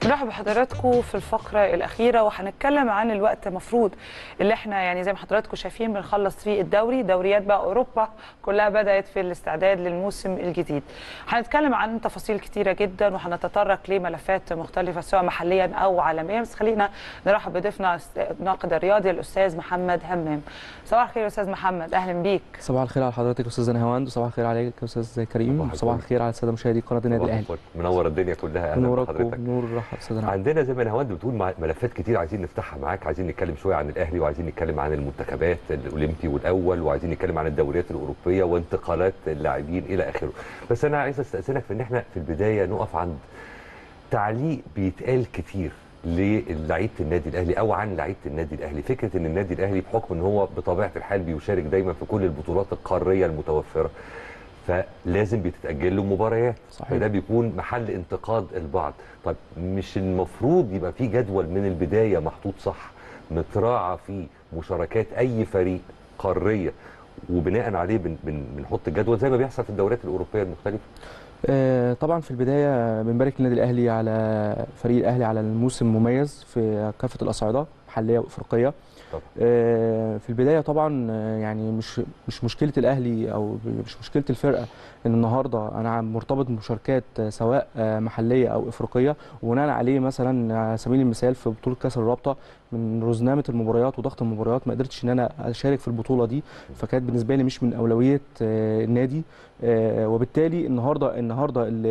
نرحب بحضراتكم في الفقرة الأخيرة وهنتكلم عن الوقت مفروض اللي احنا يعني زي ما حضراتكم شايفين بنخلص فيه الدوري دوريات بقى أوروبا كلها بدأت في الاستعداد للموسم الجديد هنتكلم عن تفاصيل كتيرة جدا وهنتطرق لملفات مختلفة سواء محليا أو عالميا بس خلينا نرحب بضيفنا الناقد الرياضي الأستاذ محمد همام صباح الخير يا أستاذ محمد أهلا بيك صباح الخير على حضرتك يا استاذ نهاوند وصباح الخير عليك يا استاذ كريم صباح وصباح الفل. الخير على الساده مشاهدي قناه النادي الاهلي منور الدنيا كلها اهلا نورك بحضرتك ونور الراحه استاذ نهاوند عندنا زي ما نهاوند بتقول مع- ملفات كتير عايزين نفتحها معاك عايزين نتكلم شويه عن الاهلي وعايزين نتكلم عن المنتخبات الاولمبي والاول وعايزين نتكلم عن الدوريات الاوروبيه وانتقالات اللاعبين الى اخره بس انا عايز استاذنك في ان احنا في البدايه نقف عند تعليق بيتقال كتير للعيبه النادي الاهلي او عن لعيبه النادي الاهلي فكره ان النادي الاهلي بحكم ان هو بطبيعه الحال بيشارك دايما في كل البطولات القاريه المتوفره فلازم بتتاجل له مباريات صحيح. فده بيكون محل انتقاد البعض طيب مش المفروض يبقى في جدول من البدايه محطوط صح متراعى فيه مشاركات اي فريق قاريه وبناء عليه بن بن بنحط الجدول زي ما بيحصل في الدوريات الاوروبيه المختلفه آه، طبعا في البدايه بنبارك للنادي الاهلي على فريق الاهلي على الموسم مميز في كافه الاصعده محليه وافريقيه طبعا. آه، في البدايه طبعا آه، يعني مش مش مشكله الاهلي او مش مشكله الفرقه ان النهارده انا مرتبط بمشاركات آه، سواء آه، محليه او افريقيه وبناء عليه مثلا على سبيل المثال في بطوله كاس الرابطه من رزنامه المباريات وضغط المباريات ما قدرتش ان انا اشارك في البطوله دي فكانت بالنسبه لي مش من اولويه آه، النادي آه، وبالتالي النهارده النهارده ال-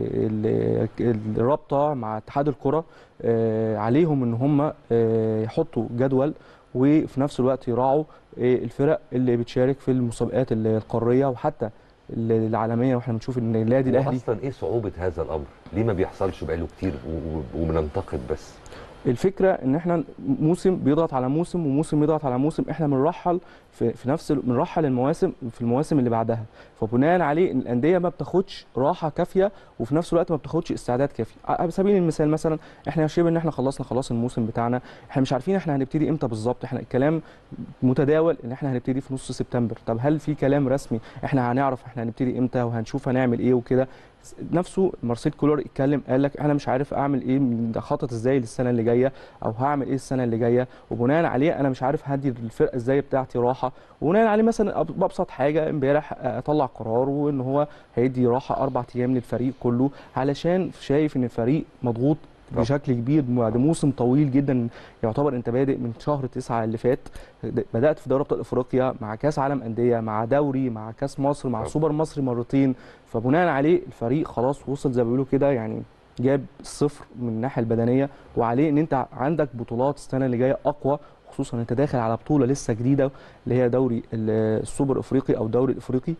ال- الرابطه مع اتحاد الكره آه، عليهم ان هم آه، يحطوا جدول وفي نفس الوقت يراعوا آه، الفرق اللي بتشارك في المسابقات القاريه وحتى العالميه واحنا بنشوف ان النادي هو الاهلي اصلا ايه صعوبه هذا الامر ليه ما بيحصلش بقاله كتير و- و- وبننتقد بس الفكره ان احنا موسم بيضغط على موسم وموسم يضغط على موسم احنا بنرحل في, في نفس ال- بنرحل المواسم في المواسم اللي بعدها فبناء عليه إن الانديه ما بتاخدش راحه كافيه وفي نفس الوقت ما بتاخدش استعداد كافي على سبيل المثال مثلا احنا شبه ان احنا خلصنا خلاص الموسم بتاعنا احنا مش عارفين احنا هنبتدي امتى بالظبط احنا الكلام متداول ان احنا هنبتدي في نص سبتمبر طب هل في كلام رسمي احنا هنعرف احنا هنبتدي امتى وهنشوف هنعمل ايه وكده نفسه مارسيل كولر اتكلم قال لك انا مش عارف اعمل ايه من- خطط ازاي للسنه اللي جايه او هعمل ايه السنه اللي جايه وبناء عليه انا مش عارف هدي الفرقه ازاي بتاعتي راحه وبناء عليه مثلا أب- بابسط حاجه امبارح اطلع قرار وان هو هيدي راحه اربع ايام للفريق كله علشان شايف ان الفريق مضغوط طبعا. بشكل كبير بعد موسم طويل جدا يعتبر انت بادئ من شهر تسعة اللي فات بدات في دوري ابطال افريقيا مع كاس عالم انديه مع دوري مع كاس مصر مع طبعا. سوبر مصري مرتين فبناء عليه الفريق خلاص وصل زي ما بيقولوا كده يعني جاب الصفر من الناحيه البدنيه وعليه ان انت عندك بطولات السنه اللي جايه اقوى خصوصا انت داخل على بطوله لسه جديده اللي هي دوري ال- السوبر الافريقي او الدوري الافريقي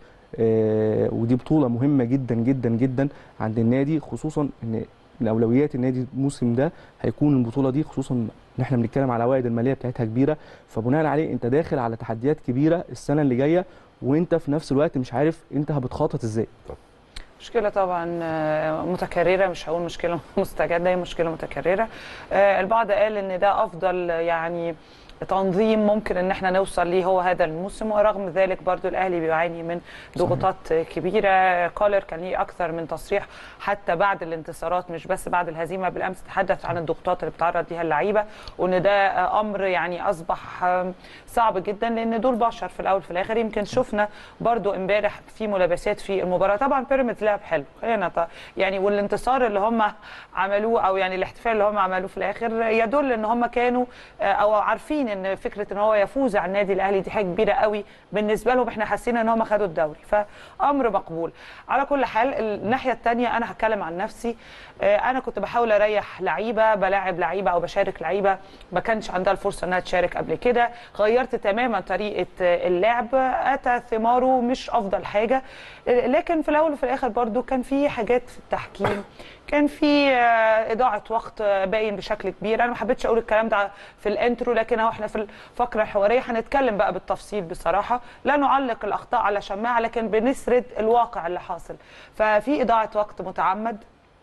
آه، ودي بطوله مهمه جدا جدا جدا عند النادي خصوصا ان من اولويات النادي الموسم ده هيكون البطوله دي خصوصا ان احنا بنتكلم على العوائد الماليه بتاعتها كبيره فبناء عليه انت داخل على تحديات كبيره السنه اللي جايه وانت في نفس الوقت مش عارف انت هتخطط ازاي مشكلة طبعا آه، متكررة مش هقول مشكلة مستجدة هي مشكلة متكررة آه، البعض قال ان ده افضل يعني تنظيم ممكن ان احنا نوصل ليه هو هذا الموسم ورغم ذلك برضو الاهلي بيعاني من ضغوطات كبيره كولر كان ليه اكثر من تصريح حتى بعد الانتصارات مش بس بعد الهزيمه بالامس تحدث عن الضغوطات اللي بتعرض ليها اللعيبه وان ده امر يعني اصبح آم، صعب جدا لان دول بشر في الاول في الاخر يمكن شفنا برضو امبارح في ملابسات في المباراه طبعا بيراميدز لعب حلو خلينا ط- يعني والانتصار اللي هم عملوه او يعني الاحتفال اللي هم عملوه في الاخر يدل ان هم كانوا آه، او عارفين ان فكره ان هو يفوز على النادي الاهلي دي حاجه كبيره قوي بالنسبه لهم احنا حسينا ان هم خدوا الدوري فامر مقبول على كل حال الناحيه الثانيه انا هتكلم عن نفسي آه، انا كنت بحاول اريح لعيبه بلاعب لعيبه او بشارك لعيبه ما كانش عندها الفرصه انها تشارك قبل كده غيرت تماما طريقه آه، اللعب اتى ثماره مش افضل حاجه آه، لكن في الاول وفي الاخر برضو كان في حاجات في التحكيم كان في آه، اضاعه وقت آه، باين بشكل كبير انا ما حبيتش اقول الكلام ده في الانترو لكن اهو احنا في الفقره الحواريه هنتكلم بقى بالتفصيل بصراحه لا نعلق الاخطاء على شماعه لكن بنسرد الواقع اللي حاصل ففي اضاعه وقت متعمد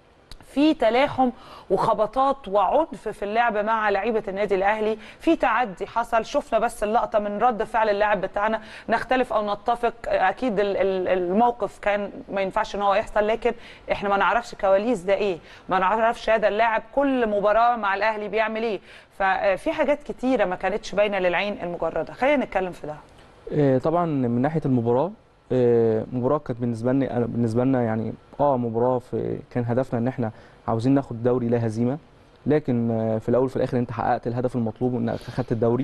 في تلاحم وخبطات وعنف في اللعب مع لعيبه النادي الاهلي في تعدي حصل شفنا بس اللقطه من رد فعل اللاعب بتاعنا نختلف او نتفق اكيد ال- ال- الموقف كان ما ينفعش ان هو يحصل لكن احنا ما نعرفش كواليس ده ايه ما نعرفش هذا اللاعب كل مباراه مع الاهلي بيعمل ايه ففي حاجات كتيره ما كانتش باينه للعين المجرده خلينا نتكلم في ده آه، طبعا من ناحيه المباراه آه، مباراه كانت بالنسبه لنا أنا بالنسبه لنا يعني اه مباراه في كان هدفنا ان احنا عاوزين ناخد الدوري لا هزيمه لكن آه، في الاول وفي الاخر انت حققت الهدف المطلوب وانك اخدت الدوري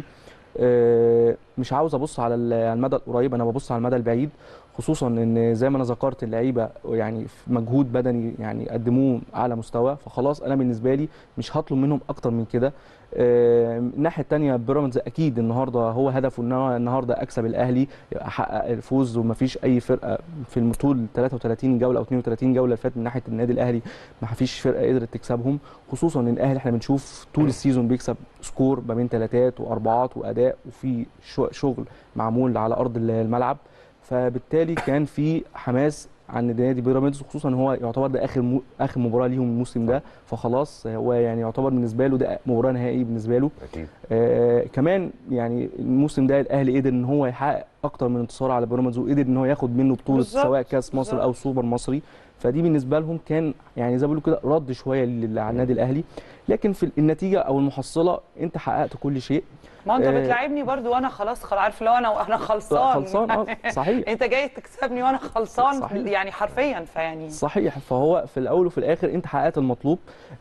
آه، مش عاوز ابص على ال- على المدى القريب انا ببص على المدى البعيد خصوصا ان زي ما انا ذكرت اللعيبه يعني في مجهود بدني يعني قدموه على مستوى فخلاص انا بالنسبه لي مش هطلب منهم اكتر من كده آه، الناحيه الثانيه بيراميدز اكيد النهارده هو هدفه ان هو النهارده اكسب الاهلي يبقى احقق الفوز ومفيش اي فرقه في الطول 33 جوله او 32 جوله اللي فاتت من ناحيه النادي الاهلي ما فيش فرقه قدرت تكسبهم خصوصا ان الاهلي احنا بنشوف طول السيزون بيكسب سكور ما بين ثلاثات واربعات واداء وفي شو- شغل معمول على ارض الملعب فبالتالي كان في حماس عن نادي بيراميدز خصوصا ان هو يعتبر ده اخر مو اخر مباراه ليهم الموسم ده فخلاص هو يعني يعتبر بالنسبه له ده مباراه نهائي بالنسبه له اكيد آه كمان يعني الموسم ده الاهلي قدر ان هو يحقق اكتر من انتصار على بيراميدز وقدر ان هو ياخد منه بطوله بالظبط، سواء كاس مصر او سوبر مصري فدي بالنسبه لهم كان يعني زي ما بيقولوا كده رد شويه لل- على النادي الاهلي لكن في النتيجه او المحصله انت حققت كل شيء ما انت آه. بتلاعبني برضو وانا خلاص خلاص عارف لو انا انا خلصان خلصان اه صحيح انت جاي تكسبني وانا خلصان صحيح. يعني حرفيا فيعني صحيح فهو في الاول وفي الاخر انت حققت المطلوب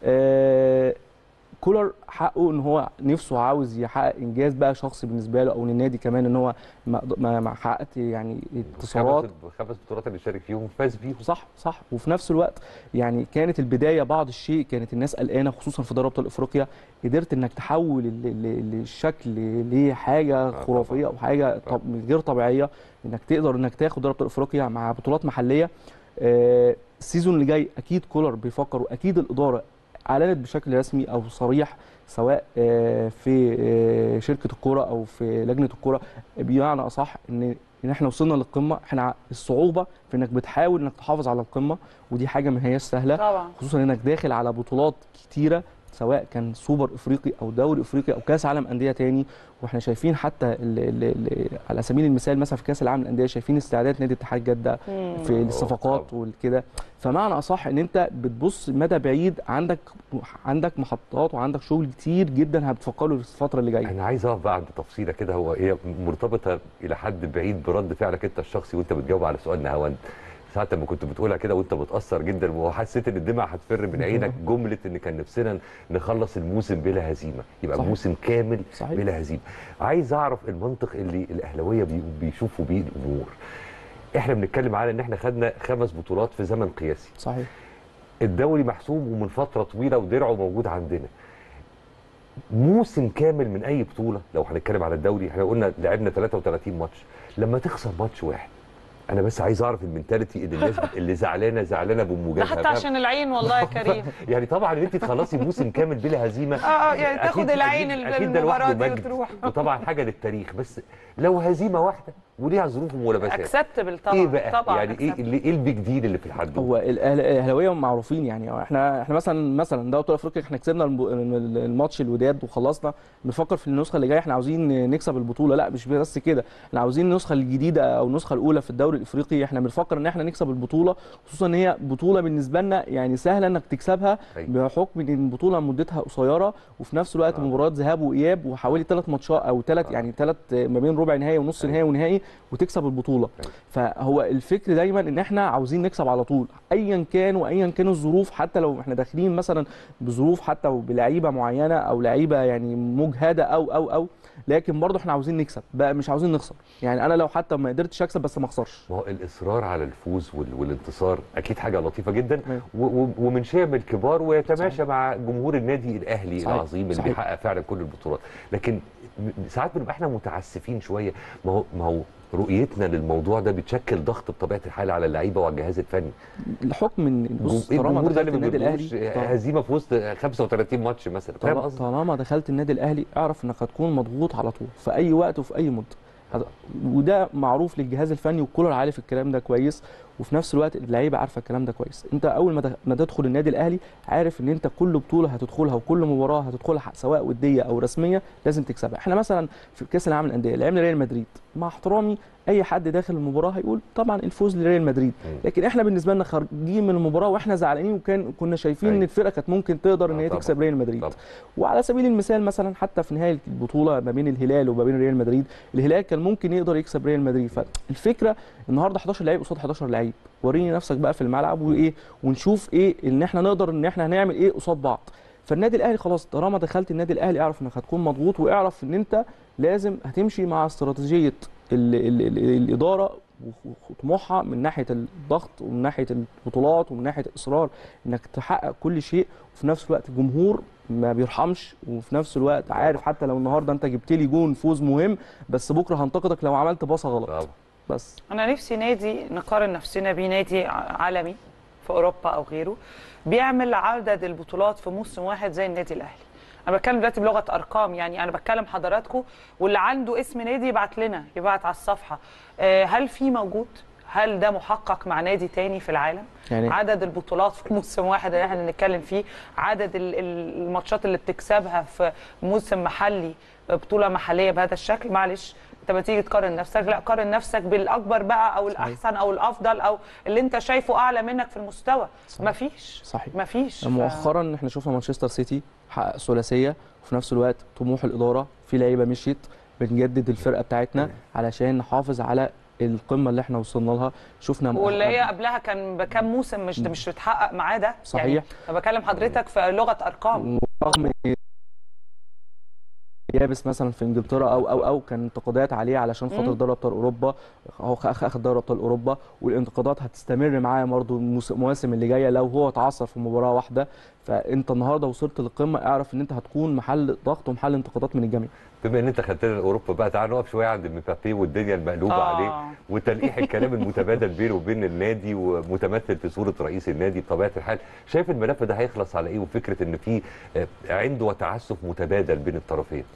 آه كولر حقه ان هو نفسه عاوز يحقق انجاز بقى شخصي بالنسبه له او للنادي كمان ان هو ما ما ما حققت يعني انتصارات خمس خمس بطولات اللي شارك فيهم فاز بيهم صح صح وفي نفس الوقت يعني كانت البدايه بعض الشيء كانت الناس قلقانه خصوصا في دوري ابطال افريقيا قدرت انك تحول ال- ال- الشكل لحاجه طبعاً. خرافيه او حاجه طب غير طبيعيه انك تقدر انك تاخد دوري ابطال افريقيا مع بطولات محليه آه، السيزون اللي جاي اكيد كولر بيفكر واكيد الاداره اعلنت بشكل رسمي او صريح سواء آه، في آه، شركه الكوره او في لجنه الكوره بمعنى اصح ان ان احنا وصلنا للقمه احنا ع- الصعوبه في انك بتحاول انك تحافظ على القمه ودي حاجه ما هياش سهله طبعا خصوصا انك داخل على بطولات كتيره سواء كان سوبر افريقي او دوري افريقي او كاس عالم انديه تاني واحنا شايفين حتى ال ال ال على سبيل المثال مثلا في كاس العالم للانديه شايفين استعداد نادي اتحاد جده مم. في الصفقات والكده فمعنى اصح ان انت بتبص مدى بعيد عندك عندك محطات وعندك شغل كتير جدا هتفكر له في الفتره اللي جايه انا عايز اقف بقى عند تفصيله كده هو هي مرتبطه الى حد بعيد برد فعلك انت الشخصي وانت بتجاوب على سؤال نهاوند ساعات لما كنت بتقولها كده وانت متاثر جدا وحسيت ان الدمع هتفر من عينك جمله ان كان نفسنا نخلص الموسم بلا هزيمه يبقى صحيح. موسم كامل صحيح. بلا هزيمه عايز اعرف المنطق اللي الاهلاويه بي- بيشوفوا بيه الامور احنا بنتكلم على ان احنا خدنا خمس بطولات في زمن قياسي صحيح الدوري محسوم ومن فتره طويله ودرعه موجود عندنا موسم كامل من اي بطوله لو هنتكلم على الدوري احنا قلنا لعبنا 33 ماتش لما تخسر ماتش واحد انا بس عايز اعرف المنتاليتي اللي الناس بت- اللي زعلانه زعلانه ده بموجبها حتى فاهم؟ عشان العين والله يا كريم يعني طبعا ان انت تخلصي موسم كامل بلا هزيمه اه اه يعني أكيد- تاخد العين أكيد- أكيد ده المباراه لوحده دي مجد. وتروح وطبعا حاجه للتاريخ بس لو هزيمه واحده وليها ظروف وملابسات اكسبتبل طبعا ايه بقى طبعا يعني ايه acceptable. اللي ايه البيج ديل اللي في الحد هو الأهل- الاهلاويه معروفين يعني احنا احنا مثلا مثلا دوري ابطال افريقيا احنا كسبنا الم- الماتش الوداد وخلصنا بنفكر في النسخه اللي جايه احنا عاوزين نكسب البطوله لا مش بس كده احنا عاوزين النسخه الجديده او النسخه الاولى في الدوري الافريقي احنا بنفكر ان احنا نكسب البطوله خصوصا ان هي بطوله بالنسبه لنا يعني سهله انك تكسبها أيوة. بحكم ان البطوله مدتها قصيره وفي نفس الوقت آه. مباريات ذهاب واياب وحوالي ثلاث ماتشات او ثلاث آه. يعني ثلاث ما بين ربع نهائي ونص أيوة. نهائي ونهائي وتكسب البطوله أيوة. فهو الفكر دايما ان احنا عاوزين نكسب على طول ايا كان وايا كان الظروف حتى لو احنا داخلين مثلا بظروف حتى بلعيبه معينه او لعيبه يعني مجهده او او او لكن برضه احنا عاوزين نكسب بقى مش عاوزين نخسر يعني انا لو حتى ما قدرتش اكسب بس ما اخسرش ما هو الاصرار على الفوز وال- والانتصار اكيد حاجه لطيفه جدا تمام. و- و- ومن شيم الكبار ويتماشى صحيح. مع جمهور النادي الاهلي صحيح. العظيم اللي صحيح. بيحقق فعلا كل البطولات لكن م- ساعات بنبقى احنا متعسفين شويه ما هو ما هو رؤيتنا للموضوع ده بتشكل ضغط بطبيعه الحال على اللعيبه وعلى الجهاز الفني الحكم ان بص الجم- طالما الجمهور ده دخلت اللي ما النادي بيرضوش الاهلي هزيمه في وسط 35 ماتش مثلا فاهم طالما- قصدي؟ طالما دخلت النادي الاهلي اعرف انك هتكون مضغوط على طول في اي وقت وفي اي مده هت- وده معروف للجهاز الفني وكولر عارف الكلام ده كويس وفي نفس الوقت اللعيبه عارفه الكلام ده كويس انت اول ما د- ما تدخل النادي الاهلي عارف ان انت كل بطوله هتدخلها وكل مباراه هتدخلها سواء وديه او رسميه لازم تكسبها احنا مثلا في كاس العالم للانديه لعبنا ريال مدريد مع احترامي اي حد داخل المباراه هيقول طبعا الفوز لريال مدريد مم. لكن احنا بالنسبه لنا خارجين من المباراه واحنا زعلانين وكان كنا شايفين ان أيوة. الفرقه كانت ممكن تقدر ان آه هي طبعاً. تكسب ريال مدريد طبعاً. وعلى سبيل المثال مثلا حتى في نهايه البطوله ما بين الهلال وما بين ريال مدريد الهلال كان ممكن يقدر يكسب ريال مدريد فالفكره النهارده 11 لعيب قصاد 11 لعيب وريني نفسك بقى في الملعب وايه ونشوف ايه ان احنا نقدر ان احنا هنعمل ايه قصاد بعض فالنادي الاهلي خلاص طالما دخلت النادي الاهلي اعرف انك هتكون مضغوط واعرف ان انت لازم هتمشي مع استراتيجيه ال ال ال الاداره وطموحها من ناحيه الضغط ومن ناحيه البطولات ومن ناحيه الاصرار انك تحقق كل شيء وفي نفس الوقت الجمهور ما بيرحمش وفي نفس الوقت عارف حتى لو النهارده انت جبت لي جون فوز مهم بس بكره هنتقدك لو عملت باصه غلط طبعا بس انا نفسي نادي نقارن نفسنا بيه نادي ع- عالمي في اوروبا او غيره بيعمل عدد البطولات في موسم واحد زي النادي الاهلي انا بتكلم دلوقتي بلغه ارقام يعني انا بتكلم حضراتكم واللي عنده اسم نادي يبعت لنا يبعت على الصفحه آه، هل في موجود هل ده محقق مع نادي تاني في العالم يعني عدد البطولات في موسم واحد اللي احنا بنتكلم فيه عدد ال- ال- الماتشات اللي بتكسبها في موسم محلي بطوله محليه بهذا الشكل معلش انت ما تيجي تقارن نفسك لا قارن نفسك بالاكبر بقى او الاحسن او الافضل او اللي انت شايفه اعلى منك في المستوى صحيح. مفيش صحيح مفيش ف- مؤخرا احنا شفنا مانشستر سيتي حقق ثلاثيه وفي نفس الوقت طموح الاداره في لعيبه مشيت بنجدد الفرقه بتاعتنا علشان نحافظ على القمه اللي احنا وصلنا لها شفنا واللي هي قبلها كان بكام موسم مش مش بتحقق معاه ده صحيح. يعني انا بكلم حضرتك في لغه ارقام رغم يابس مثلا في انجلترا او او او كان انتقادات عليه علشان خاطر مم. دوري ابطال اوروبا هو خ- اخذ دوري ابطال اوروبا والانتقادات هتستمر معاه برضه الموس- المواسم اللي جايه لو هو اتعثر في مباراه واحده فانت النهارده وصلت للقمه اعرف ان انت هتكون محل ضغط ومحل انتقادات من الجميع بما ان انت خدتنا لاوروبا بقى تعال نقف شويه عند مبابي والدنيا المقلوبه آه. عليه وتلقيح الكلام المتبادل بينه وبين النادي ومتمثل في صوره رئيس النادي بطبيعه الحال شايف الملف ده هيخلص على ايه وفكره ان في آه، عنده تعسف متبادل بين الطرفين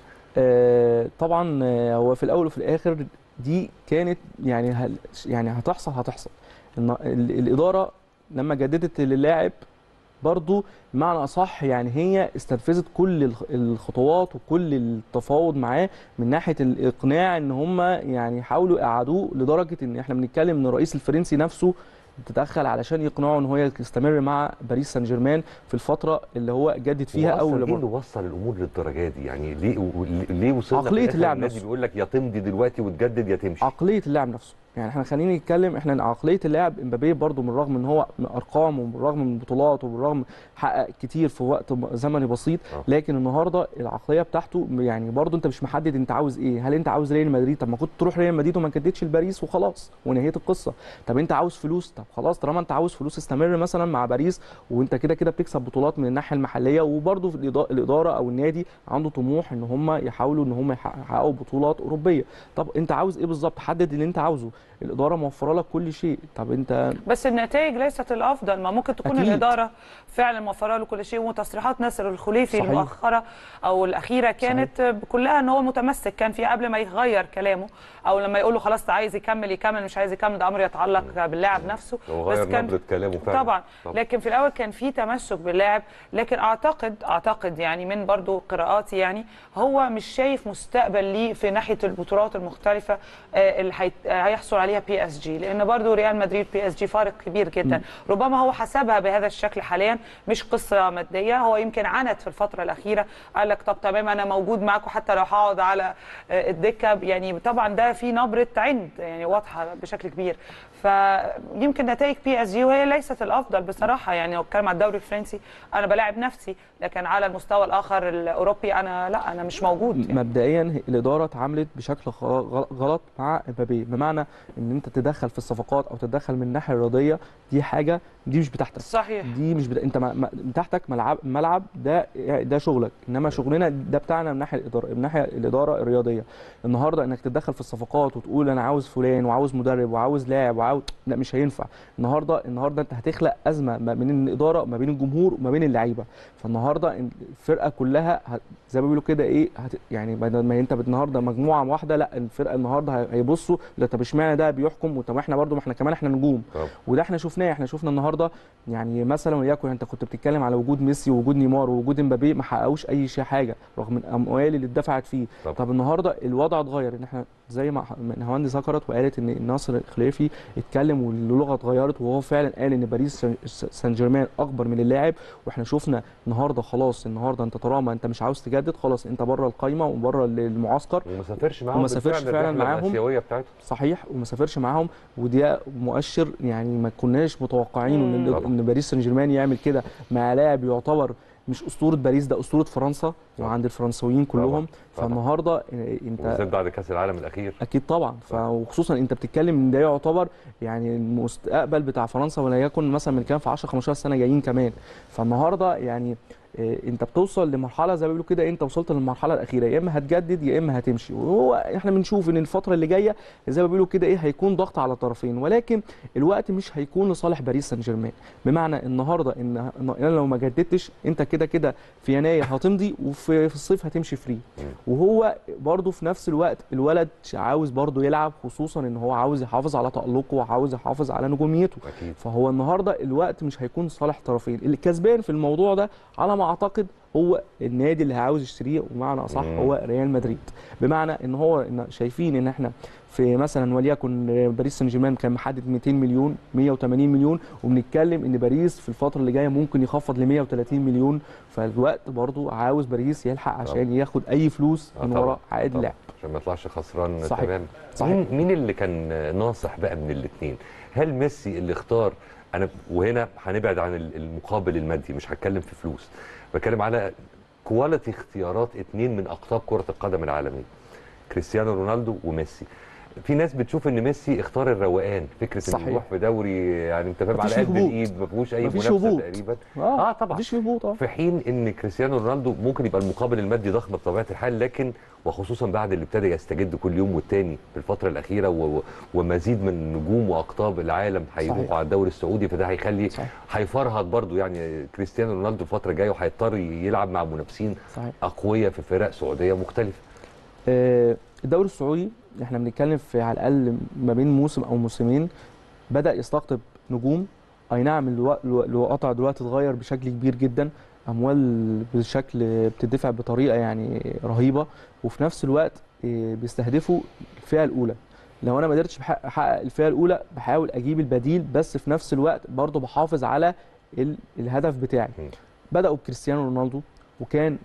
آه، طبعا آه، هو في الاول وفي الاخر دي كانت يعني هل يعني هتحصل هتحصل إن ال- الاداره لما جددت للاعب برضو بمعنى اصح يعني هي استنفذت كل الخ- الخطوات وكل التفاوض معاه من ناحيه الاقناع ان هم يعني حاولوا يقعدوه لدرجه ان احنا بنتكلم ان الرئيس الفرنسي نفسه تدخل علشان يقنعه ان هو يستمر مع باريس سان جيرمان في الفتره اللي هو جدد فيها هو اول أصلاً ايه مرة. اللي وصل الامور للدرجه دي يعني ليه و- ليه وصلنا في عقلية الآخر اللاعب النادي نفسه. بيقول لك يا تمضي دلوقتي وتجدد يا تمشي عقليه اللاعب نفسه يعني احنا خلينا نتكلم احنا عقليه اللاعب امبابي برضو من رغم ان هو من ارقام وبالرغم من بطولات وبالرغم حقق كتير في وقت م- زمني بسيط آه. لكن النهارده العقليه بتاعته يعني برضو انت مش محدد انت عاوز ايه هل انت عاوز ريال مدريد طب ما كنت تروح ريال مدريد وما جددتش لباريس وخلاص ونهيت القصه طب انت عاوز فلوس طب خلاص طالما انت عاوز فلوس استمر مثلا مع باريس وانت كده كده بتكسب بطولات من الناحيه المحليه وبرضو في الإضاءة- الاداره او النادي عنده طموح ان هم يحاولوا ان هم يحققوا بطولات اوروبيه طب انت عاوز ايه بالظبط حدد اللي انت عاوزه الاداره موفره لك كل شيء طب انت بس النتائج ليست الافضل ما ممكن تكون أكيد. الاداره فعلا موفره له كل شيء وتصريحات ناصر الخليفي صحيح. المؤخره او الاخيره كانت كلها ان هو متمسك كان في قبل ما يغير كلامه او لما يقول له خلاص عايز يكمل يكمل مش عايز يكمل ده امر يتعلق باللاعب نفسه هو غير نبره كلامه فعلا طبعا لكن في الاول كان في تمسك باللاعب لكن اعتقد اعتقد يعني من برضو قراءاتي يعني هو مش شايف مستقبل ليه في ناحيه البطولات المختلفه آه، اللي هيت- آه، هيحصل عليها بي اس جي لان برضو ريال مدريد بي اس جي فارق كبير جدا ربما هو حسبها بهذا الشكل حاليا مش قصه ماديه هو يمكن عانت في الفتره الاخيره قال لك طب تمام انا موجود معاكم حتى لو هقعد على آه، الدكه يعني طبعا ده في نبره عند يعني واضحه بشكل كبير فيمكن نتائج بي اس جي وهي ليست الافضل بصراحه يعني لو اتكلم على الدوري الفرنسي انا بلاعب نفسي لكن على المستوى الاخر الاوروبي انا لا انا مش موجود يعني. مبدئيا هي- الاداره اتعاملت بشكل خ- غ- غلط مع امبابي بمعنى ان انت تدخل في الصفقات او تتدخل من الناحيه الرياضيه دي حاجه دي مش بتاعتك صحيح دي مش بتا... انت م- م- بتاعتك ملعب ملعب ده ده شغلك انما شغلنا ده بتاعنا من ناحيه الاداره من ناحيه الاداره الرياضيه النهارده انك تتدخل في الصفقات وتقول انا عاوز فلان وعاوز مدرب وعاوز لاعب وعاوز لا مش هينفع النهارده النهارده انت هتخلق ازمه ما بين الاداره ما بين الجمهور وما بين اللعيبه فالنهارده الفرقه كلها هت... زي ما بيقولوا كده ايه هت... يعني بدل ما انت النهارده مجموعه واحده لا الفرقه النهارده هي- هيبصوا لا طب اشمعنى اشمعنى ده بيحكم طب احنا برضو ما احنا كمان احنا نجوم طب. وده احنا شفناه احنا شفنا النهارده يعني مثلا وليكن انت كنت بتتكلم على وجود ميسي ووجود نيمار ووجود امبابي ما حققوش اي شيء حاجه رغم الاموال اللي اتدفعت فيه طب. طب النهارده الوضع اتغير ان احنا زي ما نهاوند ذكرت وقالت ان ناصر الخليفي اتكلم واللغه اتغيرت وهو فعلا قال ان باريس سان جيرمان اكبر من اللاعب واحنا شفنا النهارده خلاص النهارده انت طالما انت مش عاوز تجدد خلاص انت بره القايمه وبره المعسكر وما سافرش معاهم وما سافرش بالفعل فعلا الرحلة معاهم. الآسيوية بتاعتهم صحيح وما سافرش معاهم وده مؤشر يعني ما كناش متوقعين مم. ان طبعا. ان باريس سان جيرمان يعمل كده مع لاعب يعتبر مش اسطوره باريس ده اسطوره فرنسا طبعا. وعند الفرنسويين كلهم طبعا. فالنهارده آه، انت وبالذات بعد كاس العالم الاخير اكيد طبعا ف- وخصوصا انت بتتكلم ان ده يعتبر يعني المستقبل بتاع فرنسا ولا يكن مثلا من كام في 10 15 سنه جايين كمان فالنهارده يعني آه، انت بتوصل لمرحله زي ما بيقولوا كده انت وصلت للمرحله الاخيره يا اما هتجدد يا اما هتمشي وهو احنا بنشوف ان الفتره اللي جايه زي ما بيقولوا كده ايه هيكون ضغط على الطرفين ولكن الوقت مش هيكون لصالح باريس سان جيرمان بمعنى النهارده ان إن انا لو ما جددتش انت كده كده في يناير هتمضي وفي في الصيف هتمشي فري وهو برضه في نفس الوقت الولد عاوز برضه يلعب خصوصا ان هو عاوز يحافظ على تألقه وعاوز يحافظ على نجوميته اكيد فهو النهارده الوقت مش هيكون صالح طرفين اللي كسبان في الموضوع ده على ما اعتقد هو النادي اللي عاوز يشتريه ومعنى اصح مم. هو ريال مدريد بمعنى ان هو إن شايفين ان احنا في مثلا وليكن باريس سان جيرمان كان محدد 200 مليون 180 مليون وبنتكلم ان باريس في الفتره اللي جايه ممكن يخفض ل 130 مليون فالوقت برضو عاوز باريس يلحق عشان ياخد اي فلوس آه من طبعاً. وراء عائد طبعاً. اللاعب عشان ما يطلعش خسران صحيح. تمام صحيح. مين مين اللي كان ناصح بقى من الاثنين هل ميسي اللي اختار انا وهنا هنبعد عن ال- المقابل المادي مش هتكلم في فلوس بتكلم على كواليتي اختيارات اثنين من اقطاب كره القدم العالميه كريستيانو رونالدو وميسي في ناس بتشوف ان ميسي اختار الروقان فكره انه صحيح. يروح في دوري يعني انت فاهم على مفيش قد هبوط. الايد ما فيهوش اي مفيش منافسه هبوط. تقريبا اه, اه طبعا مفيش هبوط اه في حين ان كريستيانو رونالدو ممكن يبقى المقابل المادي ضخم بطبيعه الحال لكن وخصوصا بعد اللي ابتدى يستجد كل يوم والتاني في الفتره الاخيره و... و- ومزيد من نجوم واقطاب العالم هيروحوا صحيح. على الدوري السعودي فده هيخلي صحيح هيفرهد برضو يعني كريستيانو رونالدو الفتره الجايه وهيضطر يلعب مع منافسين صحيح اقوياء في فرق سعوديه مختلفه آه، الدوري السعودي احنا بنتكلم في على الاقل ما بين موسم او موسمين بدا يستقطب نجوم اي نعم الو- الو- الوقطع دلوقتي اتغير بشكل كبير جدا اموال بشكل بتدفع بطريقه يعني رهيبه وفي نفس الوقت آه، بيستهدفوا الفئه الاولى لو انا ما قدرتش بحقق- احقق الفئه الاولى بحاول اجيب البديل بس في نفس الوقت برضه بحافظ على ال- الهدف بتاعي م. بداوا بكريستيانو رونالدو وكان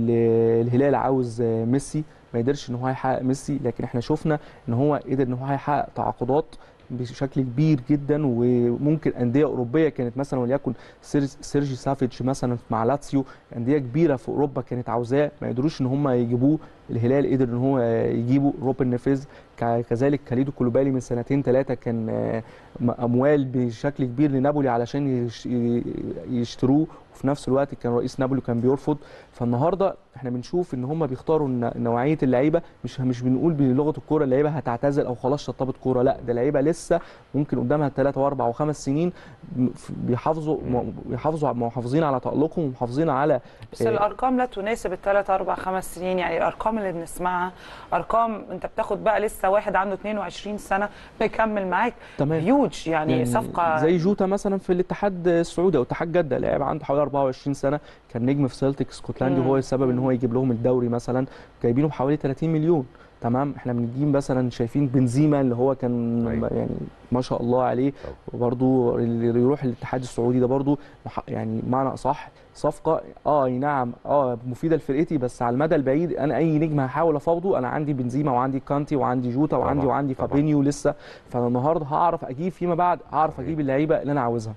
ال- الهلال عاوز آه، ميسي ما قدرش ان هو يحقق ميسي لكن احنا شفنا ان هو قدر ان هو يحقق تعاقدات بشكل كبير جدا وممكن انديه اوروبيه كانت مثلا وليكن سير- سيرجي سافيتش مثلا مع لاتسيو انديه كبيره في اوروبا كانت عاوزاه ما قدروش ان هم يجيبوه الهلال قدر ان هو يجيبه روبن نيفيز ك- كذلك كاليدو كولوبالي من سنتين ثلاثه كان آه، م- اموال بشكل كبير لنابولي علشان يش- ي- يشتروه وفي نفس الوقت كان رئيس نابولي كان بيرفض فالنهارده احنا بنشوف ان هم بيختاروا الن- نوعيه اللعيبه مش مش بنقول بلغه الكوره اللعيبه هتعتزل او خلاص شطبت كوره لا ده لعيبه لسه ممكن قدامها ثلاثة واربع وخمس سنين م- ف- بيحافظوا م- بيحافظوا محافظين على تالقهم ومحافظين على بس آه، الارقام لا تناسب الثلاث اربع خمس سنين يعني الارقام اللي بنسمعها ارقام انت بتاخد بقى لسه واحد عنده 22 سنه بيكمل معاك تمام هيوج يعني, صفقه زي جوتا مثلا في الاتحاد السعودي او اتحاد جده لاعب عنده حوالي 24 سنه كان نجم في سيلتيك اسكتلندي مم. وهو السبب ان هو يجيب لهم الدوري مثلا جايبينه بحوالي 30 مليون تمام احنا بنجيب مثلا شايفين بنزيما اللي هو كان أيوة. يعني ما شاء الله عليه طبعا. وبرضو اللي يروح الاتحاد السعودي ده برضو مح- يعني معنى اصح صفقه اه أي نعم اه مفيده لفرقتي بس على المدى البعيد انا اي نجم هحاول افاوضه انا عندي بنزيما وعندي كانتي وعندي جوتا وعندي طبعاً، وعندي طبعاً. فابينيو لسه فانا النهارده هعرف اجيب فيما بعد هعرف صحيح. اجيب اللعيبه اللي انا عاوزها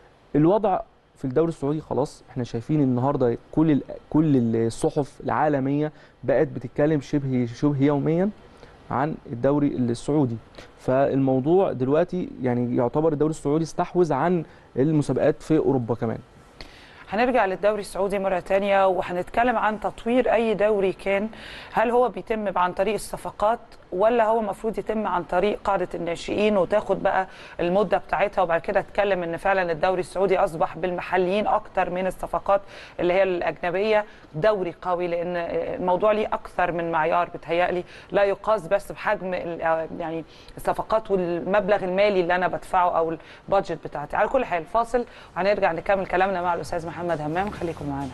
الوضع في الدوري السعودي خلاص احنا شايفين النهارده كل ال- كل الصحف العالميه بقت بتتكلم شبه شبه يوميا عن الدوري السعودي فالموضوع دلوقتي يعني يعتبر الدوري السعودي استحوذ عن المسابقات في اوروبا كمان هنرجع للدوري السعودي مرة تانية وهنتكلم عن تطوير أي دوري كان هل هو بيتم عن طريق الصفقات ولا هو المفروض يتم عن طريق قاعده الناشئين وتاخد بقى المده بتاعتها وبعد كده اتكلم ان فعلا الدوري السعودي اصبح بالمحليين اكتر من الصفقات اللي هي الاجنبيه دوري قوي لان الموضوع ليه اكثر من معيار بتهيألي لا يقاس بس بحجم ال- يعني الصفقات والمبلغ المالي اللي انا بدفعه او البادجت بتاعتي على كل حال فاصل وهنرجع نكمل كلامنا مع الاستاذ محمد همام خليكم معانا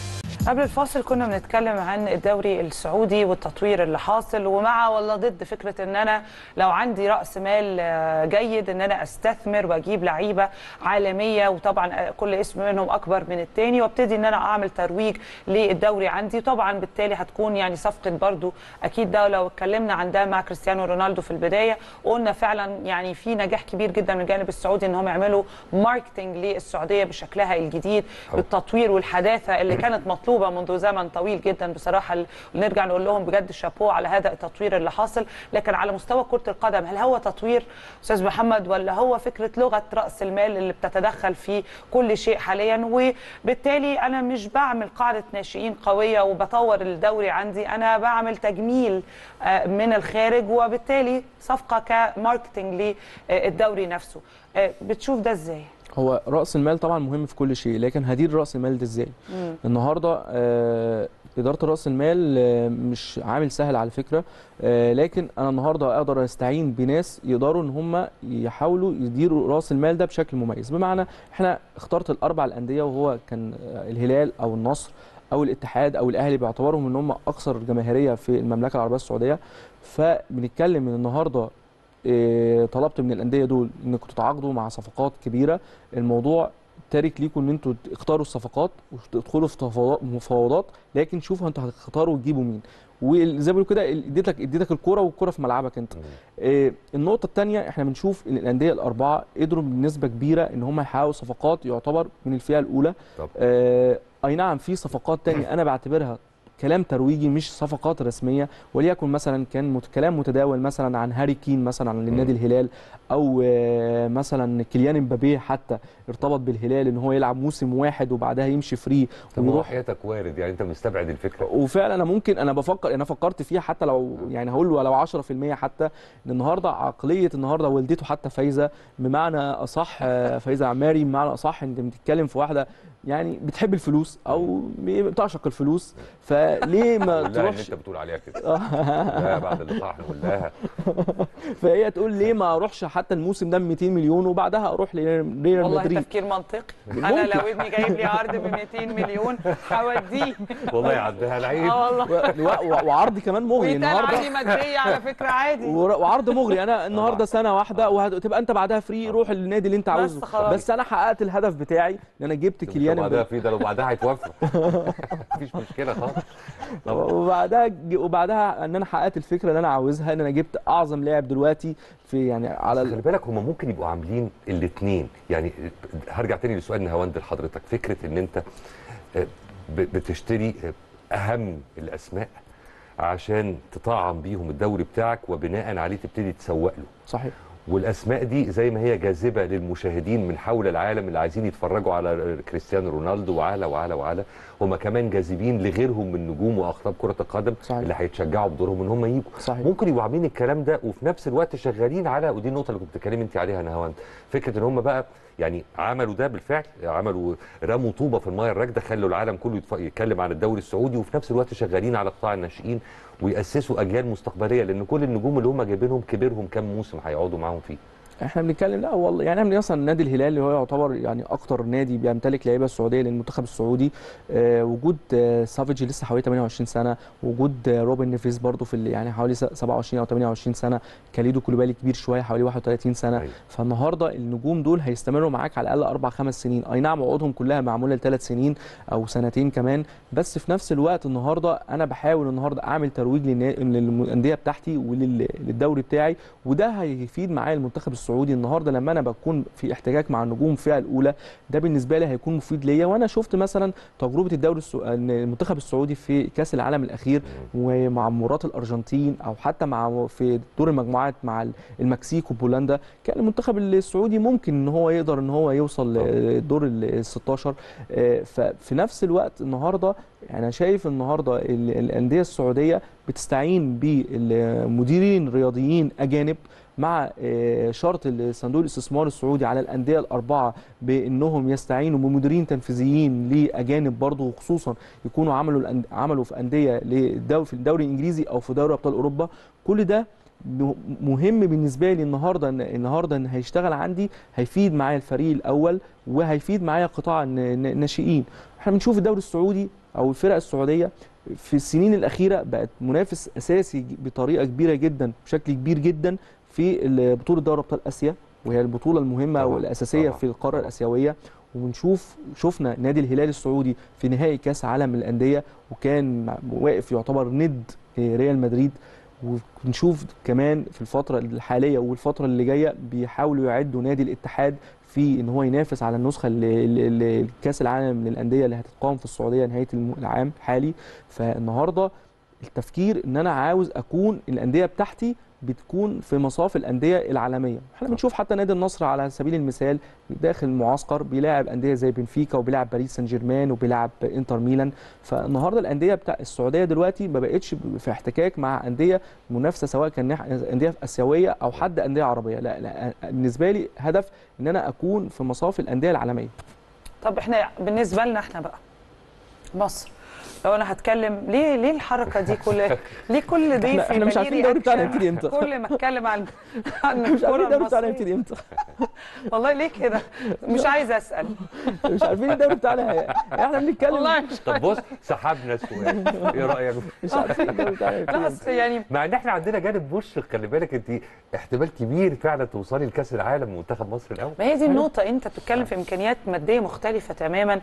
قبل الفاصل كنا بنتكلم عن الدوري السعودي والتطوير اللي حاصل ومع ولا ضد فكره ان انا لو عندي راس مال آه، جيد ان انا استثمر واجيب لعيبه عالميه وطبعا آه، كل اسم منهم اكبر من الثاني وابتدي ان انا اعمل ترويج للدوري عندي طبعا بالتالي هتكون يعني صفقه برضو اكيد ده لو اتكلمنا عن ده مع كريستيانو رونالدو في البدايه وقلنا فعلا يعني في نجاح كبير جدا من الجانب السعودي ان هم يعملوا ماركتنج للسعوديه بشكلها الجديد بالتطوير والحداثه اللي كانت مطلوبه منذ زمن طويل جدا بصراحه ال- ونرجع نقول لهم بجد شابوه على هذا التطوير اللي حاصل لكن على مستوى كره القدم هل هو تطوير استاذ محمد ولا هو فكره لغه راس المال اللي بتتدخل في كل شيء حاليا وبالتالي انا مش بعمل قاعده ناشئين قويه وبطور الدوري عندي انا بعمل تجميل آه، من الخارج وبالتالي صفقه كماركتنج للدوري نفسه آه، بتشوف ده ازاي؟ هو راس المال طبعا مهم في كل شيء لكن هدير راس المال ده ازاي مم. النهارده آه، اداره راس المال آه، مش عامل سهل على فكره آه، لكن انا النهارده اقدر استعين بناس يقدروا ان هم يحاولوا يديروا راس المال ده بشكل مميز بمعنى احنا اخترت الاربع الانديه وهو كان آه، الهلال او النصر او الاتحاد او الاهلي باعتبارهم ان هم اكثر جماهيريه في المملكه العربيه السعوديه فبنتكلم من النهارده آه، طلبت من الانديه دول انكم تتعاقدوا مع صفقات كبيره الموضوع تارك ليكم ان انتوا تختاروا الصفقات وتدخلوا في تفاوضات- مفاوضات لكن شوفوا انتوا هتختاروا وتجيبوا مين وزي ما بيقولوا كده اديتك اديتك الكوره والكوره في ملعبك انت آه، النقطه الثانيه احنا بنشوف ان الانديه الاربعه قدروا بنسبه كبيره ان هم يحققوا صفقات يعتبر من الفئه الاولى طب. آه، اي نعم في صفقات تانية انا بعتبرها كلام ترويجي مش صفقات رسميه وليكن مثلا كان مت- كلام متداول مثلا عن هاري كين مثلا للنادي الهلال او آه، مثلا كيليان امبابي حتى ارتبط بالهلال ان هو يلعب موسم واحد وبعدها يمشي فري طب ما هو ويروح حياتك وارد يعني انت مستبعد الفكره وفعلا انا ممكن انا بفكر انا فكرت فيها حتى لو يعني هقول ولو 10% حتى ان النهارده عقليه النهارده والدته حتى فايزه بمعنى اصح آه، فايزه عماري بمعنى اصح انت بتتكلم في واحده يعني بتحب الفلوس او بتعشق الفلوس فليه ما قول لها اللي تروحش انت بتقول عليها كده لا بعد اللقاء هنقول لها فهي تقول ليه ما اروحش حتى الموسم ده ب 200 مليون وبعدها اروح لريال والله مدريد تفكير منطقي انا ممكن. لو ابني جايب لي عرض ب 200 مليون هوديه والله عندها لعيب اه والله و- و- وعرض كمان مغري ويتقال النهارده عندي ماديه على فكره عادي ور- وعرض مغري انا النهارده سنه واحده وهتبقى انت بعدها فري روح للنادي اللي انت عاوزه خلاص. بس انا حققت الهدف بتاعي ان انا جبت كيليان بعدها امبابي في ده لو بعدها هيتوفى مفيش مشكله خالص طبعا وبعدها ج- وبعدها ان انا حققت الفكره اللي انا عاوزها ان انا جبت اعظم لاعب دلوقتي في يعني على خلي ال- بالك هم ممكن يبقوا عاملين الاثنين يعني هرجع تاني لسؤال نهاوند لحضرتك فكره ان انت آه، ب- بتشتري آه، اهم الاسماء عشان تطعم بيهم الدوري بتاعك وبناء عليه تبتدي تسوق له صحيح والاسماء دي زي ما هي جاذبه للمشاهدين من حول العالم اللي عايزين يتفرجوا على كريستيانو رونالدو وعلى وعلى وعلى هم كمان جاذبين لغيرهم من نجوم واخطاب كره القدم صحيح. اللي هيتشجعوا بدورهم ان هم يجوا صحيح. ممكن يبقوا عاملين الكلام ده وفي نفس الوقت شغالين على ودي النقطه اللي كنت بتكلمي انت عليها نهاوند فكره ان هم بقى يعني عملوا ده بالفعل عملوا رموا طوبه في المايه الراكده خلوا العالم كله يتف- يتكلم عن الدوري السعودي وفي نفس الوقت شغالين على قطاع الناشئين ويأسسوا اجيال مستقبليه لان كل النجوم اللي هم جايبينهم كبرهم كام موسم هيقعدوا معاهم فيه احنا بنتكلم لا والله يعني احنا مثلا نادي الهلال اللي هو يعتبر يعني اكتر نادي بيمتلك لعيبه السعوديه للمنتخب السعودي آه وجود آه سافيج لسه حوالي 28 سنه وجود آه روبن نيفيز برضو في ال- يعني حوالي س- 27 او 28 سنه كاليدو كولوبالي كبير شويه حوالي 31 سنه أيوة. فالنهارده النجوم دول هيستمروا معاك على الاقل اربع خمس سنين اي نعم عقودهم كلها معموله لثلاث سنين او سنتين كمان بس في نفس الوقت النهارده انا بحاول النهارده اعمل ترويج للنا- للانديه بتاعتي وللدوري بتاعي وده هيفيد معايا المنتخب السعودي السعودي النهارده لما انا بكون في احتكاك مع النجوم الفئه الاولى ده بالنسبه لي هيكون مفيد ليا وانا شفت مثلا تجربه الدوري السو... المنتخب السعودي في كاس العالم الاخير ومع مباراه الارجنتين او حتى مع في دور المجموعات مع المكسيك وبولندا كان المنتخب السعودي ممكن ان هو يقدر ان هو يوصل لدور ال 16 ففي نفس الوقت النهارده انا شايف النهارده الانديه السعوديه بتستعين بمديرين رياضيين اجانب مع شرط صندوق الاستثمار السعودي على الانديه الاربعه بانهم يستعينوا بمديرين تنفيذيين لاجانب برضه وخصوصا يكونوا عملوا عملوا في انديه في الدوري الانجليزي او في دوري ابطال اوروبا كل ده مهم بالنسبه لي النهارده النهارده ان هيشتغل عندي هيفيد معايا الفريق الاول وهيفيد معايا قطاع الناشئين احنا بنشوف الدوري السعودي او الفرق السعوديه في السنين الاخيره بقت منافس اساسي بطريقه كبيره جدا بشكل كبير جدا في بطوله دوري ابطال اسيا وهي البطوله المهمه والاساسيه طبعا. في القاره طبعا. الاسيويه وبنشوف شفنا نادي الهلال السعودي في نهائي كاس عالم الانديه وكان واقف يعتبر ند ريال مدريد ونشوف كمان في الفترة الحالية والفترة اللي جاية بيحاولوا يعدوا نادي الاتحاد في ان هو ينافس على النسخة اللي كاس العالم للأندية اللي هتتقام في السعودية نهاية العام الحالي فالنهاردة التفكير ان انا عاوز اكون الأندية بتاعتي بتكون في مصاف الانديه العالميه احنا بنشوف حتى نادي النصر على سبيل المثال داخل المعسكر بيلاعب انديه زي بنفيكا وبيلاعب باريس سان جيرمان وبيلاعب انتر ميلان فالنهارده الانديه بتاع السعوديه دلوقتي ما بقتش في احتكاك مع انديه منافسه سواء كان انديه اسيويه او حد انديه عربيه لا, لا بالنسبه لي هدف ان انا اكون في مصاف الانديه العالميه طب احنا بالنسبه لنا احنا بقى مصر لو انا هتكلم ليه ليه الحركه دي كل ليه كل دي احنا, احنا مش عارفين الدوري بتاعنا يبتدي امتى كل ما اتكلم عن عن مش عارفين الدوري بتاعنا يبتدي امتى والله ليه كده مش عايزه اسال مش عارفين الدوري بتاعنا احنا بنتكلم والله مش طب بص سحبنا السؤال ايه رايك مش عارفين الدوري بتاعنا لا بس يعني مع ان احنا عندنا جانب مشرق خلي بالك انت احتمال كبير فعلا توصلي لكاس العالم منتخب مصر الاول ما هي دي النقطه انت بتتكلم في امكانيات ماديه مختلفه تماما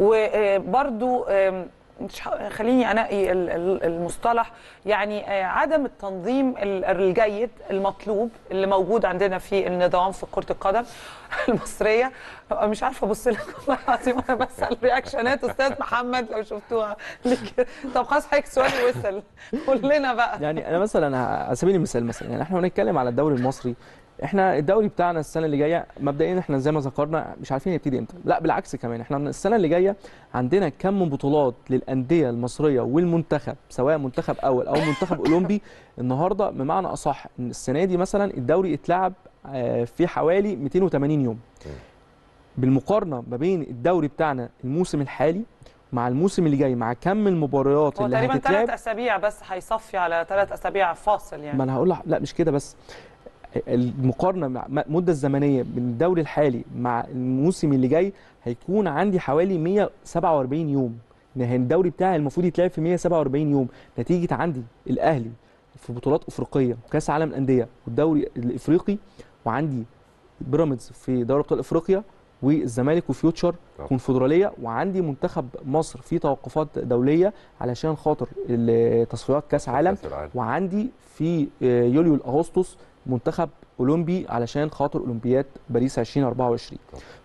وبرده مش خليني انقي المصطلح يعني عدم التنظيم الجيد المطلوب اللي موجود عندنا في النظام في كره القدم المصريه مش عارفه ابص لك والله العظيم وانا بسال رياكشنات استاذ محمد لو شفتوها طب خلاص حضرتك سؤالي وصل قول لنا بقى يعني انا مثلا على سبيل المثال مثلا يعني احنا بنتكلم على الدوري المصري احنا الدوري بتاعنا السنه اللي جايه مبدئيا احنا زي ما ذكرنا مش عارفين يبتدي امتى لا بالعكس كمان احنا السنه اللي جايه عندنا كم من بطولات للانديه المصريه والمنتخب سواء منتخب اول او منتخب اولمبي النهارده بمعنى اصح ان السنه دي مثلا الدوري اتلعب في حوالي 280 يوم بالمقارنه ما بين الدوري بتاعنا الموسم الحالي مع الموسم اللي جاي مع كم المباريات اللي تقريبا هتتلعب ثلاث اسابيع بس هيصفي على ثلاث اسابيع فاصل يعني ما انا هقول لا مش كده بس المقارنه مع المده الزمنيه بين الدوري الحالي مع الموسم اللي جاي هيكون عندي حوالي 147 يوم يعني الدوري بتاعي المفروض يتلعب في 147 يوم نتيجه عندي الاهلي في بطولات افريقيه وكاس عالم الانديه والدوري الافريقي وعندي بيراميدز في دوري ابطال افريقيا والزمالك وفيوتشر كونفدراليه وعندي منتخب مصر في توقفات دوليه علشان خاطر تصفيات كاس عالم وعندي في يوليو اغسطس منتخب اولمبي علشان خاطر اولمبياد باريس 2024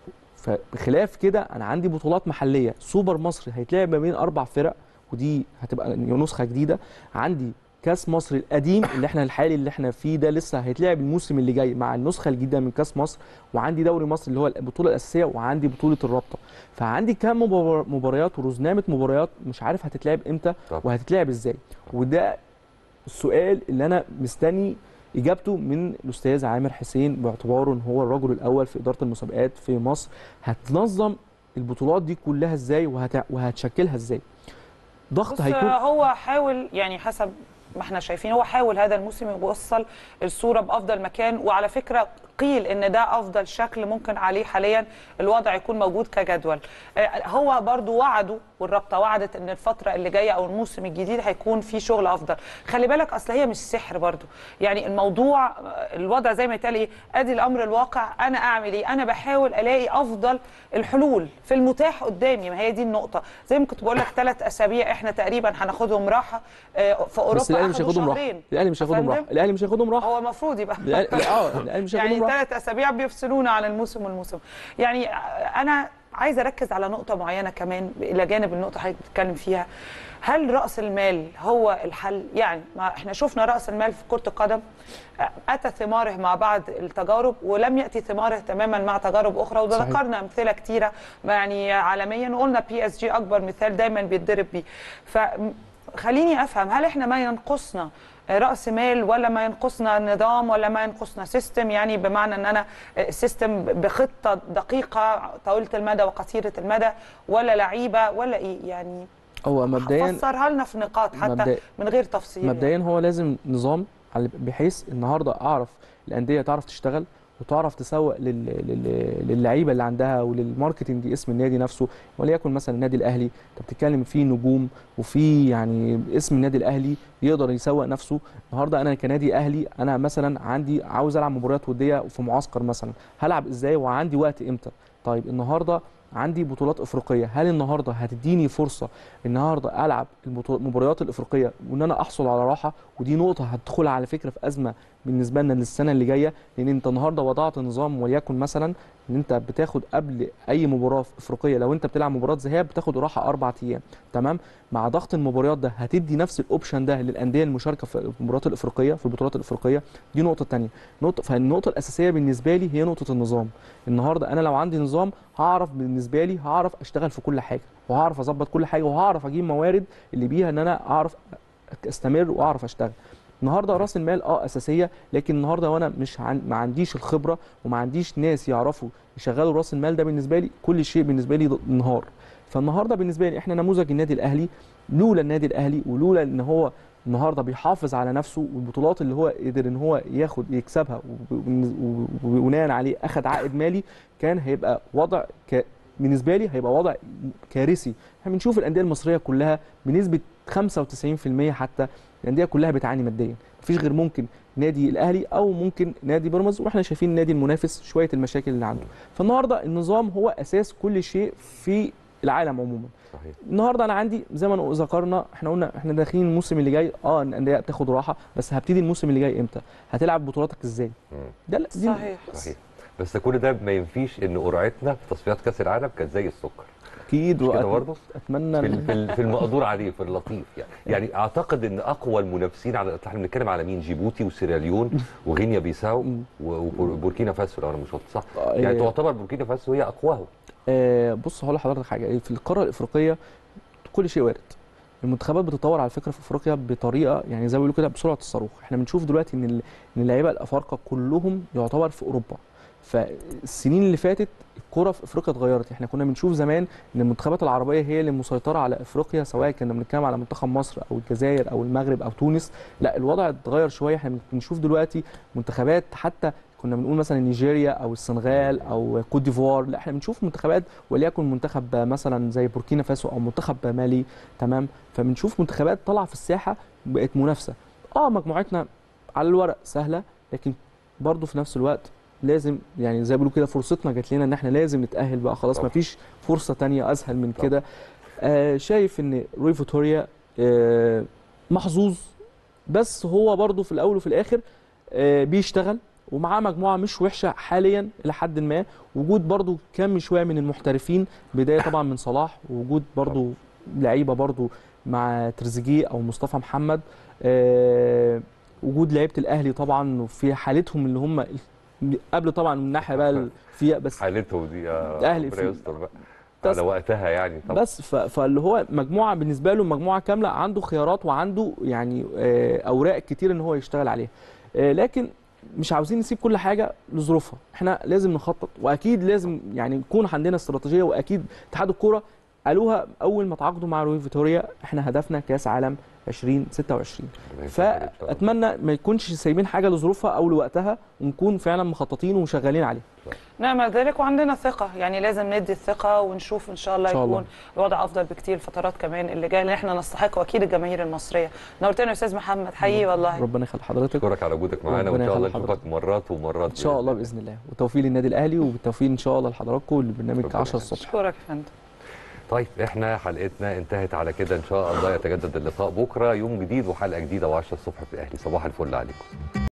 فبخلاف كده انا عندي بطولات محليه سوبر مصر هيتلعب ما بين اربع فرق ودي هتبقى نسخه جديده عندي كاس مصر القديم اللي احنا الحالي اللي احنا فيه ده لسه هيتلعب الموسم اللي جاي مع النسخه الجديده من كاس مصر وعندي دوري مصر اللي هو البطوله الاساسيه وعندي بطوله الرابطه فعندي كام مباريات ورزنامه مباريات مش عارف هتتلعب امتى وهتتلعب ازاي وده السؤال اللي انا مستني اجابته من الاستاذ عامر حسين باعتباره ان هو الرجل الاول في اداره المسابقات في مصر هتنظم البطولات دي كلها ازاي وهت... وهتشكلها ازاي ضغط هيكون هو حاول يعني حسب ما احنا شايفين هو حاول هذا الموسم يوصل الصوره بافضل مكان وعلى فكره قيل ان ده افضل شكل ممكن عليه حاليا الوضع يكون موجود كجدول هو برضو وعدوا والرابطه وعدت ان الفتره اللي جايه او الموسم الجديد هيكون في شغل افضل خلي بالك اصل هي مش سحر برضو يعني الموضوع الوضع زي ما يتقال ايه ادي الامر الواقع انا اعمل ايه انا بحاول الاقي افضل الحلول في المتاح قدامي ما هي دي النقطه زي ما كنت بقول لك ثلاث اسابيع احنا تقريبا هناخدهم راحه في اوروبا بس الاهلي مش هياخدهم راحه الاهلي مش هياخدهم راحه الاهلي مش هياخدهم راحه هو المفروض يبقى اه الاهلي مش هياخدهم يعني ثلاث اسابيع بيفصلونا عن الموسم والموسم يعني انا عايزه اركز على نقطه معينه كمان الى جانب النقطه اللي حضرتك بتتكلم فيها هل راس المال هو الحل يعني ما احنا شفنا راس المال في كره القدم اتى ثماره مع بعض التجارب ولم ياتي ثماره تماما مع تجارب اخرى صحيح. وذكرنا امثله كتيره يعني عالميا وقلنا بي اس جي اكبر مثال دايما بيتضرب بيه فخليني افهم هل احنا ما ينقصنا راس مال ولا ما ينقصنا نظام ولا ما ينقصنا سيستم يعني بمعنى ان انا سيستم بخطه دقيقه طويله المدى وقصيره المدى ولا لعيبه ولا ايه يعني هو مبدئيا فسرها لنا في نقاط حتى مبدئيا- من غير تفصيل مبدئيا هو لازم نظام على- بحيث النهارده اعرف الانديه تعرف تشتغل وتعرف تسوق لل- لل- للعيبه اللي عندها وللماركتنج اسم النادي نفسه وليكن مثلا النادي الاهلي انت بتتكلم فيه نجوم وفي يعني اسم النادي الاهلي يقدر يسوق نفسه النهارده انا كنادي اهلي انا مثلا عندي عاوز العب مباريات وديه في معسكر مثلا هلعب ازاي وعندي وقت امتى طيب النهارده عندي بطولات افريقيه هل النهارده هتديني فرصه النهارده العب البطو- المباريات الافريقيه وان انا احصل على راحه ودي نقطه هتدخل على فكره في ازمه بالنسبه لنا للسنه اللي جايه لان انت النهارده وضعت نظام وليكن مثلا ان انت بتاخد قبل اي مباراه في افريقيه لو انت بتلعب مباراه ذهاب بتاخد راحه اربع ايام تمام مع ضغط المباريات ده هتدي نفس الاوبشن ده للانديه المشاركه في المباريات الافريقيه في البطولات الافريقيه دي نقطه تانية نقطه فالنقطه الاساسيه بالنسبه لي هي نقطه النظام النهارده انا لو عندي نظام هعرف بالنسبه لي هعرف اشتغل في كل حاجه وهعرف اظبط كل حاجه وهعرف اجيب موارد اللي بيها ان انا اعرف استمر واعرف اشتغل النهارده راس المال اه اساسيه لكن النهارده وانا مش عن... ما عنديش الخبره وما عنديش ناس يعرفوا يشغلوا راس المال ده بالنسبه لي كل شيء بالنسبه لي ض- انهار فالنهارده بالنسبه لي احنا نموذج النادي الاهلي لولا النادي الاهلي ولولا ان هو النهارده بيحافظ على نفسه والبطولات اللي هو قدر ان هو ياخد يكسبها وب- وب- وبناء عليه اخذ عائد مالي كان هيبقى وضع ك... بالنسبه لي هيبقى وضع كارثي احنا بنشوف الانديه المصريه كلها بنسبه 95% حتى الانديه كلها بتعاني ماديا مفيش غير ممكن نادي الاهلي او ممكن نادي بيراميدز واحنا شايفين النادي المنافس شويه المشاكل اللي عنده فالنهارده النظام هو اساس كل شيء في العالم عموما صحيح النهارده انا عندي زي ما ذكرنا احنا قلنا احنا داخلين الموسم اللي جاي اه الانديه بتاخد راحه بس هبتدي الموسم اللي جاي امتى هتلعب بطولاتك ازاي مم. ده دي صحيح صحيح بس كل ده ما ينفيش ان قرعتنا في تصفيات كاس العالم كانت زي السكر اكيد مش كده وأت- برضه؟ اتمنى في ال- ال- في ال- في المقدور عليه في اللطيف يعني يعني اعتقد ان اقوى المنافسين على احنا بنتكلم على مين جيبوتي وسيراليون وغينيا بيساو مم. و- وبوركينا فاسو لو انا مش غلط صح آه، يعني آه، تعتبر بوركينا فاسو هي اقواهم آه، بص هقول لحضرتك حاجه في القاره الافريقيه كل شيء وارد المنتخبات بتتطور على فكره في افريقيا بطريقه يعني زي ما بيقولوا كده بسرعه الصاروخ احنا بنشوف دلوقتي ان ال- ان اللعيبه الافارقه كلهم يعتبر في اوروبا فالسنين اللي فاتت الكره في افريقيا اتغيرت احنا كنا بنشوف زمان ان المنتخبات العربيه هي اللي مسيطره على افريقيا سواء كنا بنتكلم على منتخب مصر او الجزائر او المغرب او تونس لا الوضع اتغير شويه احنا بنشوف دلوقتي منتخبات حتى كنا بنقول مثلا نيجيريا او السنغال او كوت ديفوار لا احنا بنشوف منتخبات وليكن منتخب مثلا زي بوركينا فاسو او منتخب مالي تمام فبنشوف منتخبات طالعه في الساحه بقت منافسه اه مجموعتنا على الورق سهله لكن برضه في نفس الوقت لازم يعني زي ما بيقولوا كده فرصتنا جات لنا ان احنا لازم نتاهل بقى خلاص طبعا. مفيش فرصه تانية اسهل من طبعا. كده آه شايف ان روي فيتوريا آه محظوظ بس هو برضه في الاول وفي الاخر آه بيشتغل ومعاه مجموعه مش وحشه حاليا الى حد ما وجود برضه كم شويه من المحترفين بدايه طبعا من صلاح ووجود برضه لعيبه برضه مع تريزيجيه او مصطفى محمد آه وجود لعيبه الاهلي طبعا في حالتهم اللي هم قبل طبعا من الناحيه بقى ال- فيها بس حالتهم دي يا الأهلي ربنا في- يستر بقى بس- على وقتها يعني طبعا بس ف- فاللي هو مجموعه بالنسبه له مجموعه كامله عنده خيارات وعنده يعني آه، اوراق كتير ان هو يشتغل عليها آه، لكن مش عاوزين نسيب كل حاجه لظروفها احنا لازم نخطط واكيد لازم يعني يكون عندنا استراتيجيه واكيد اتحاد الكوره قالوها اول ما تعاقدوا مع روي فيتوريا احنا هدفنا كاس عالم 2026 ربنا يسهل إن شاء الله. فاتمنى ما يكونش سايبين حاجه لظروفها او لوقتها ونكون فعلا مخططين وشغالين عليها نعم ذلك وعندنا ثقة يعني لازم ندي الثقة ونشوف إن شاء الله إن شاء الله. يكون الوضع أفضل بكتير الفترات كمان اللي جاية لأن إحنا نستحق وأكيد الجماهير المصرية نورتنا يا أستاذ محمد حقيقي والله ربنا يخلي حضرتك اشكرك على وجودك معانا وان ربنا شاء الله يخلي نشوفك مرات ومرات ان شاء الله باذن الله وتوفيق للنادي الاهلي وبالتوفيق ان شاء الله لحضراتكم والبرنامج ربنا 10 يخليك. الصبح أشكرك يا فندم طيب احنا حلقتنا انتهت على كده ان شاء الله يتجدد اللقاء بكره يوم جديد وحلقه جديده و10 الصبح في الاهلي صباح الفل عليكم